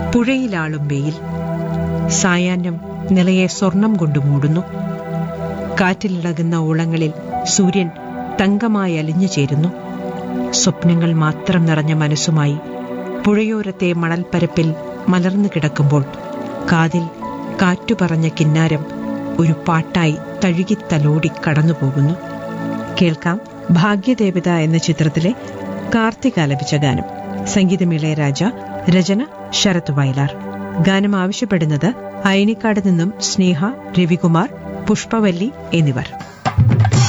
പുഴയിലാളും വെയിൽ സായാഹ്നം നിലയെ സ്വർണം കൊണ്ട് മൂടുന്നു കാറ്റിലിളകുന്ന ഓളങ്ങളിൽ സൂര്യൻ തങ്കമായി അലിഞ്ഞു ചേരുന്നു സ്വപ്നങ്ങൾ മാത്രം നിറഞ്ഞ മനസ്സുമായി പുഴയോരത്തെ മണൽപ്പരപ്പിൽ മലർന്നു കിടക്കുമ്പോൾ കാതിൽ കാറ്റു പറഞ്ഞ കിന്നാരം ഒരു പാട്ടായി തഴുകി തലോടി കടന്നുപോകുന്നു കേൾക്കാം ഭാഗ്യദേവത എന്ന ചിത്രത്തിലെ കാർത്തിക് ആലപിച്ച ഗാനം സംഗീതം ഇളയരാജ രചന ശരത് വയലാർ ഗാനം ആവശ്യപ്പെടുന്നത് അയനിക്കാട് നിന്നും സ്നേഹ രവികുമാർ പുഷ്പവല്ലി എന്നിവർ